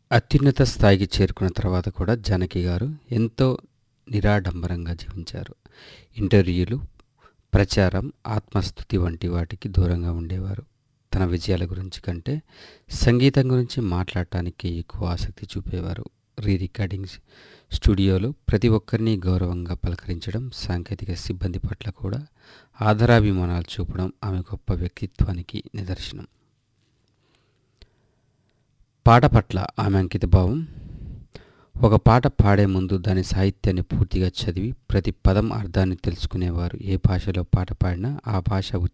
అత్యున్నత స్థాయికి చేరుకున్న తర్వాత కూడా జానకి గారు ఎంతో నిరాడంబరంగా జీవించారు ఇంటర్వ్యూలు ప్రచారం ఆత్మస్థుతి వంటి వాటికి దూరంగా ఉండేవారు తన విజయాల గురించి కంటే సంగీతం గురించి మాట్లాడటానికి ఎక్కువ ఆసక్తి చూపేవారు రీ రికార్డింగ్ స్టూడియోలో ప్రతి ఒక్కరిని గౌరవంగా పలకరించడం సాంకేతిక సిబ్బంది పట్ల కూడా ఆదరాభిమానాలు చూపడం ఆమె గొప్ప వ్యక్తిత్వానికి నిదర్శనం పాట పట్ల ఆమె అంకితభావం ఒక పాట పాడే ముందు దాని సాహిత్యాన్ని పూర్తిగా చదివి ప్రతి పదం అర్థాన్ని తెలుసుకునేవారు ఏ భాషలో పాట పాడినా ఆ భాష